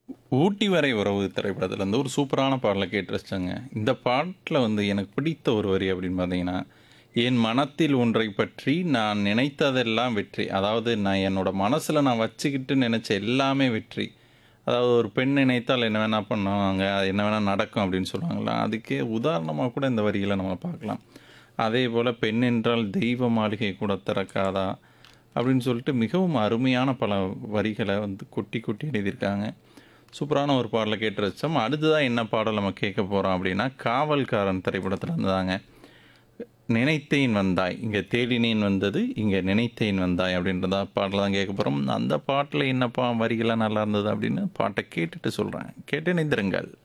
ஊட்டி வரை உறவு திரைப்படத்துல இருந்து ஒரு சூப்பரான பாடலை கேட்டு ரசிச்சாங்க. இந்த பாட்டுல வந்து எனக்கு பிடித்த ஒரு வரி அப்படின்னு பார்த்தீங்கன்னா, "என் மனத்தில் ஒன்றைப் பற்றி நான் நினைத்ததெல்லாம் வெற்றி." அதாவது நான் என்னோட மனசுல நான் வச்சுக்கிட்டு நினைச்ச எல்லாமே வெற்றி. அதாவது ஒரு பெண் நினைத்தால் என்ன வேணா பண்ணுவாங்க, அது என்ன வேணா நடக்கும் அப்படின்னு சொல்லுவாங்கல்ல, அதுக்கே உதாரணமா கூட இந்த வரிகள நம்ம பார்க்கலாம். அதேபோல "பெண் என்றால் தெய்வ மாளிகை கூட திறக்காதா?" அப்படின்னு சொல்லிட்டு மிகவும் அருமையான பல வரிகள வந்து கொட்டி கொட்டி எழுதியிருக்காங்க. சூப்பரான ஒரு பாடல கேட்டு ரசிச்சோம். அடுத்ததா என்ன பாடல் நம்ம கேட்க போறோம் அப்படின்னா, காவல்காரன் திரைப்படத்துல இருந்து தாங்க. "நினைத்தேன் வந்தாய்." இங்க "தேடினேன் வந்தது, இங்க நினைத்தேன் வந்தாய்." அப்படின்றதா பாடல தான் கேட்க போறோம். அந்த பாட்டுல என்னப்பா வரிகள்லாம் நல்லா இருந்தது அப்படின்னு பாட்ட கேட்டுட்டு சொல்றேன். கேட்டு இணைந்திருங்கள்.